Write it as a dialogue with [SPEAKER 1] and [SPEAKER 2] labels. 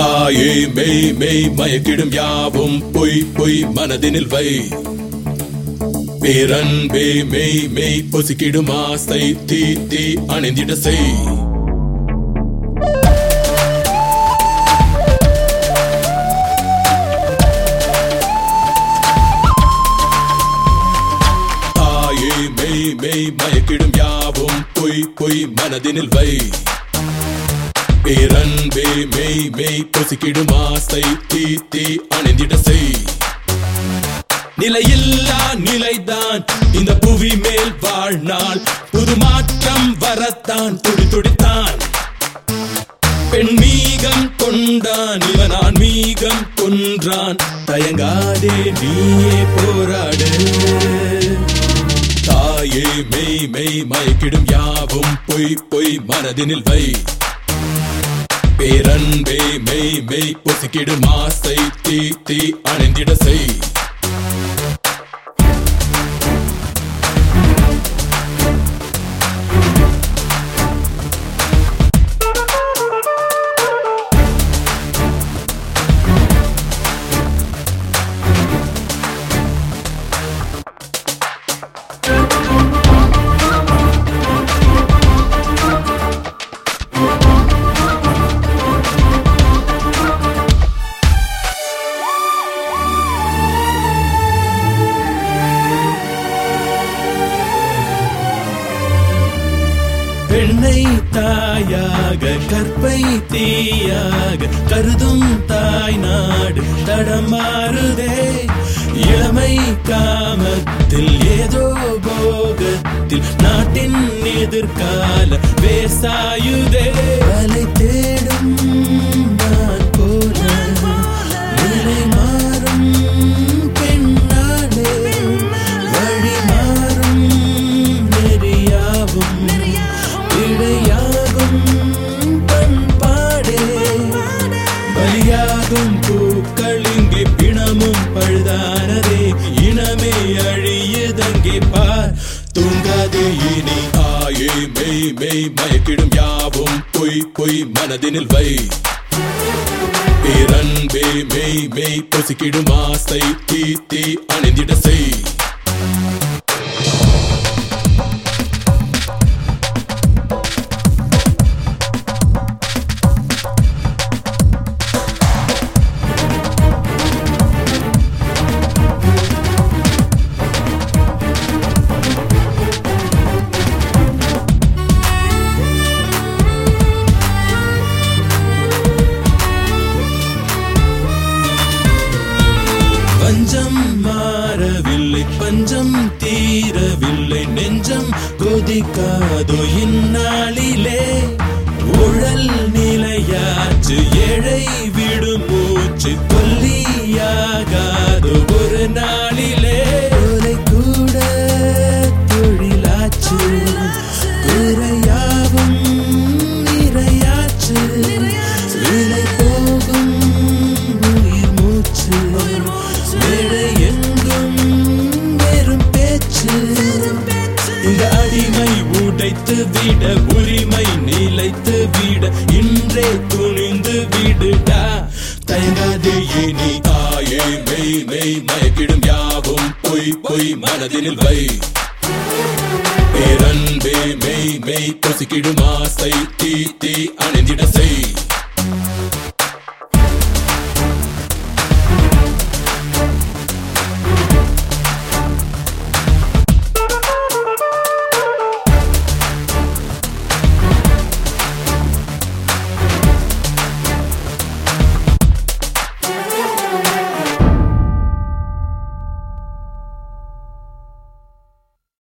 [SPEAKER 1] தாயே மெய் மெய் மயக்கிடும் யாவும் பொய் பொய் மனதினில் வை பேரன்பே மெய் மெய் பொசுக்கிடும் ஆசை தீ தீ அணிந்திட செய் தாயே மெய் மெய் மயக்கிடும் யாவும் பொய் பொய் மனதினில் வை பேரன்பே மெய் மெய் பொசுக்கிடும் ஆசை தீ தீ அணிந்திட செய் நிலையில்லா நிலைதான் இந்த புவி மேல் வாழ்நாள் புது மாற்றம் வரத்தான் துடி துடித்தான் பெண் மீகம் கொண்டான் இவன் ஆன்மீகம் கொன்றான் தயங்காதே நீயே போராடு தாயே மெய் மெய் மயக்கிடும் யாவும் பொய் பொய் மனதினில் வை பேரன்பே மெய் மெய் பொசுக்கிடும் ஆசை தீ தீ அணிந்திட செய்
[SPEAKER 2] பெண்ணை தாயாக கற்பை தீயாக கருதும் தாய் நாடு தடமாறுதே இளமை காமத்தில் ஏதோ போகத்தில் நாட்டின் எதிர்கால வேசாயுதே வலை தேடும் நான் போல நிலை மாறும் பெண்ணாலே வழி மாறும் நெறியாவும் இடையாகும் பண்பாடே பலியாகும் பூக்கள் இங்கே பிணமும் பழுதானதே இனமே அழியுதங்கே பார் தூங்காதே இனி
[SPEAKER 1] தாயே மெய் மெய் மயக்கிடும் யாவும் பொய் பொய் மனதினில் வை பேரன்பே மெய் மெய் பொசுக்கிடும் ஆசை தீ தீ அணிந்திட செய்
[SPEAKER 2] பஞ்சம் மாறவில்லை பஞ்சம் தீரவில்லை நெஞ்சம் கொதிக்காதோ இந்நாளிலே உழல் நிலையாச்சு ஏழை விடும் மூச்சு கொல்லியாகாதோ ஒரு நாளிலே கொலை கூட தொழிலாச்சு குறையாவும் நிறையாச்சு விலை போகும் உயிர் மூச்சு மேடை எங்கும் வெறும் பேச்சு இந்த அடிமை உடைத்து விட உரிமை நிலைத்து விட இன்றே துணிந்து விடுடா தயங்காதே இனி
[SPEAKER 1] தாயே மெய் மெய் மயக்கிடும் யாவும் பொய் பொய் மனதினில் வை பேரன்பே மெய் மெய் பொசுக்கிடும் ஆசை தீ தீ அணிந்திட செய்